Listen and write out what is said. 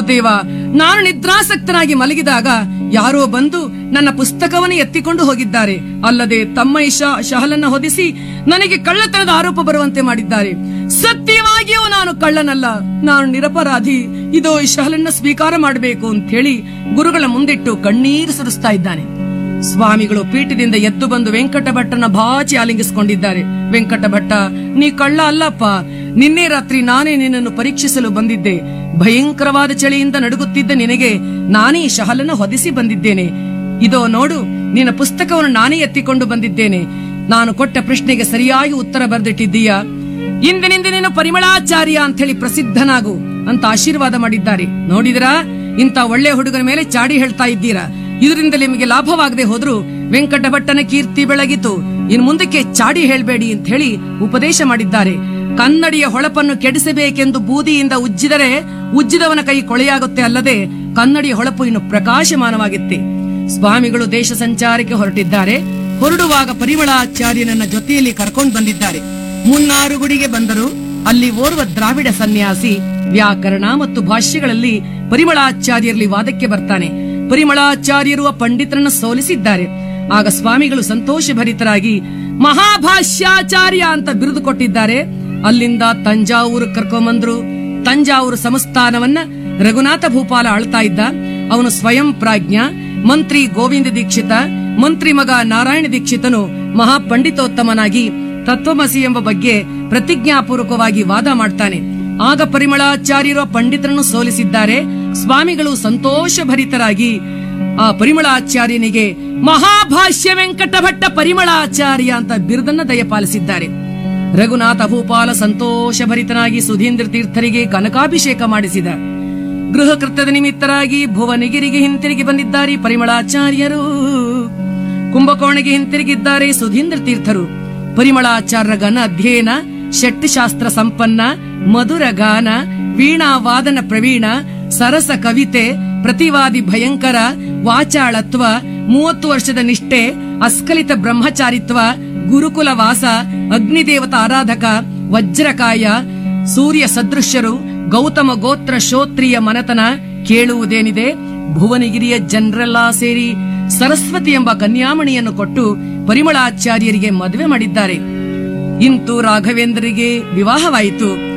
ಗುರುದೇವ ನಾನು ನಿದ್ರಾಸಕ್ತನಾಗಿ ಮಲಗಿದಾಗ ಯಾರೋ ಬಂದು ನನ್ನ ಪುಸ್ತಕವನ್ನು ಎತ್ತಿಕೊಂಡು ಹೋಗಿದ್ದಾರೆ ಅಲ್ಲದೆ ತಮ್ಮ ಇಶ ಶಹಲನ್ನ ಹೊದಿಸಿ ನನಗೆ ಕಳ್ಳತನದ ಆರೋಪ ಬರುವಂತೆ ಮಾಡಿದ್ದಾರೆ ಸತ್ಯವಾಗಿಯೂ ನಾನು ಕಳ್ಳನಲ್ಲ ನಾನು ನಿರಪರಾಧಿ ಇದೋ ಈ ಶಹಲನ್ನ ಸ್ವೀಕಾರ ಮಾಡಬೇಕು ಅಂತ ಹೇಳಿ ಗುರುಗಳ ಮುಂದಿಟ್ಟು ಕಣ್ಣೀರು ಸುರಿಸ್ತಾ ಇದ್ದಾನೆ ಸ್ವಾಮಿಗಳು ಪೀಠದಿಂದ ಎದ್ದು ಬಂದು ವೆಂಕಟ ಭಟ್ಟನ ಬಾಚಿ ಆಲಿಂಗಿಸಿಕೊಂಡಿದ್ದಾರೆ ವೆಂಕಟ ಭಟ್ಟ ನೀ ಕಳ್ಳ ಅಲ್ಲಪ್ಪ ನಿನ್ನೆ ರಾತ್ರಿ ನಾನೇ ನಿನ್ನನ್ನು ಪರೀಕ್ಷಿಸಲು ಬಂದಿದ್ದೆ ಭಯಂಕರವಾದ ಚಳಿಯಿಂದ ನಡುಗುತ್ತಿದ್ದ ನಿನಗೆ ನಾನೇ ಈ ಶಹಲನ್ನು ಹೊದಿಸಿ ಬಂದಿದ್ದೇನೆ ಇದೋ ನೋಡು ನಿನ್ನ ಪುಸ್ತಕವನ್ನು ನಾನೇ ಎತ್ತಿಕೊಂಡು ಬಂದಿದ್ದೇನೆ ನಾನು ಕೊಟ್ಟ ಪ್ರಶ್ನೆಗೆ ಸರಿಯಾಗಿ ಉತ್ತರ ಬರೆದಿಟ್ಟಿದ್ದೀಯಾ ಇಂದಿನಿಂದ ನೀನು ಪರಿಮಳಾಚಾರ್ಯ ಅಂತ ಹೇಳಿ ಪ್ರಸಿದ್ಧನಾಗು ಅಂತ ಆಶೀರ್ವಾದ ಮಾಡಿದ್ದಾರೆ ನೋಡಿದ್ರಾ ಇಂತ ಒಳ್ಳೆ ಹುಡುಗನ ಮೇಲೆ ಚಾಡಿ ಹೇಳ್ತಾ ಇದ್ದೀರಾ ಇದರಿಂದ ನಿಮಗೆ ಲಾಭವಾಗದೆ ಹೋದ್ರು ವೆಂಕಟ ಭಟ್ಟನ ಕೀರ್ತಿ ಬೆಳಗಿತು ಇನ್ನು ಮುಂದಕ್ಕೆ ಚಾಡಿ ಹೇಳ್ಬೇಡಿ ಅಂತ ಹೇಳಿ ಉಪದೇಶ ಮಾಡಿದ್ದಾರೆ ಕನ್ನಡಿಯ ಹೊಳಪನ್ನು ಕೆಡಿಸಬೇಕೆಂದು ಬೂದಿಯಿಂದ ಉಜ್ಜಿದರೆ ಉಜ್ಜಿದವನ ಕೈ ಕೊಳೆಯಾಗುತ್ತೆ ಅಲ್ಲದೆ ಕನ್ನಡಿಯ ಹೊಳಪು ಇನ್ನು ಪ್ರಕಾಶಮಾನವಾಗಿತ್ತೆ ಸ್ವಾಮಿಗಳು ದೇಶ ಸಂಚಾರಕ್ಕೆ ಹೊರಟಿದ್ದಾರೆ ಹೊರಡುವಾಗ ಪರಿಮಳಾಚಾರ್ಯನನ್ನ ಜೊತೆಯಲ್ಲಿ ಕರ್ಕೊಂಡು ಬಂದಿದ್ದಾರೆ ಮುನ್ನಾರು ಗುಡಿಗೆ ಬಂದರು ಅಲ್ಲಿ ಓರ್ವ ದ್ರಾವಿಡ ಸನ್ಯಾಸಿ ವ್ಯಾಕರಣ ಮತ್ತು ಭಾಷ್ಯಗಳಲ್ಲಿ ಪರಿಮಳಾಚಾರ್ಯರಲ್ಲಿ ವಾದಕ್ಕೆ ಬರ್ತಾನೆ ಪರಿಮಳಾಚಾರ್ಯರು ಆ ಪಂಡಿತರನ್ನ ಸೋಲಿಸಿದ್ದಾರೆ ಆಗ ಸ್ವಾಮಿಗಳು ಸಂತೋಷಭರಿತರಾಗಿ ಮಹಾಭಾಷ್ಯಾಚಾರ್ಯ ಅಂತ ಬಿರುದು ಕೊಟ್ಟಿದ್ದಾರೆ ಅಲ್ಲಿಂದ ತಂಜಾವೂರು ಕರ್ಕೊಂಬಂದ್ರು ತಂಜಾವೂರು ಸಂಸ್ಥಾನವನ್ನ ರಘುನಾಥ ಭೂಪಾಲ ಆಳ್ತಾ ಇದ್ದ ಅವನು ಸ್ವಯಂ ಪ್ರಾಜ್ಞ ಮಂತ್ರಿ ಗೋವಿಂದ ದೀಕ್ಷಿತ ಮಂತ್ರಿ ಮಗ ನಾರಾಯಣ ದೀಕ್ಷಿತನು ಮಹಾಪಂಡಿತೋತ್ತಮನಾಗಿ ತತ್ವಮಸಿ ಎಂಬ ಬಗ್ಗೆ ಪ್ರತಿಜ್ಞಾಪೂರ್ವಕವಾಗಿ ವಾದ ಮಾಡ್ತಾನೆ ಆಗ ಪರಿಮಳಾಚಾರ್ಯರು ಆ ಪಂಡಿತರನ್ನು ಸೋಲಿಸಿದ್ದಾರೆ ಸ್ವಾಮಿಗಳು ಸಂತೋಷಭರಿತರಾಗಿ ಆ ಪರಿಮಳಾಚಾರ್ಯನಿಗೆ ಮಹಾಭಾಷ್ಯ ವೆಂಕಟ ಭಟ್ಟ ಪರಿಮಳಾಚಾರ್ಯ ಅಂತ ಬಿರುದನ್ನ ದಯಪಾಲಿಸಿದ್ದಾರೆ ರಘುನಾಥ ಭೂಪಾಲ ಸಂತೋಷಭರಿತನಾಗಿ ಸುಧೀಂದ್ರ ತೀರ್ಥರಿಗೆ ಕನಕಾಭಿಷೇಕ ಮಾಡಿಸಿದ ಗೃಹ ಕೃತ್ಯದ ನಿಮಿತ್ತರಾಗಿ ಭುವನಗಿರಿಗೆ ಹಿಂತಿರುಗಿ ಬಂದಿದ್ದಾರೆ ಪರಿಮಳಾಚಾರ್ಯರು ಕುಂಭಕೋಣೆಗೆ ಹಿಂತಿರುಗಿದ್ದಾರೆ ಸುಧೀಂದ್ರ ತೀರ್ಥರು ಪರಿಮಳಾಚಾರ್ಯರ ಘನ ಅಧ್ಯಯನ ಶಕ್ತಿಶಾಸ್ತ್ರ ಸಂಪನ್ನ ಮಧುರ ಗಾನ ವೀಣಾ ವಾದನ ಪ್ರವೀಣ ಸರಸ ಕವಿತೆ ಪ್ರತಿವಾದಿ ಭಯಂಕರ ವಾಚಾಳತ್ವ ಮೂವತ್ತು ವರ್ಷದ ನಿಷ್ಠೆ ಅಸ್ಖಲಿತ ಬ್ರಹ್ಮಚಾರಿತ್ವ ಗುರುಕುಲ ವಾಸ ಅಗ್ನಿದೇವತ ಆರಾಧಕ ವಜ್ರಕಾಯ ಸೂರ್ಯ ಸದೃಶ್ಯರು ಗೌತಮ ಗೋತ್ರ ಶೋತ್ರಿಯ ಮನತನ ಕೇಳುವುದೇನಿದೆ ಭುವನಗಿರಿಯ ಜನರೆಲ್ಲಾ ಸೇರಿ ಸರಸ್ವತಿ ಎಂಬ ಕನ್ಯಾಮಣಿಯನ್ನು ಕೊಟ್ಟು ಪರಿಮಳಾಚಾರ್ಯರಿಗೆ ಮದುವೆ ಮಾಡಿದ್ದಾರೆ ಇಂತು ರಾಘವೇಂದ್ರರಿಗೆ ವಿವಾಹವಾಯಿತು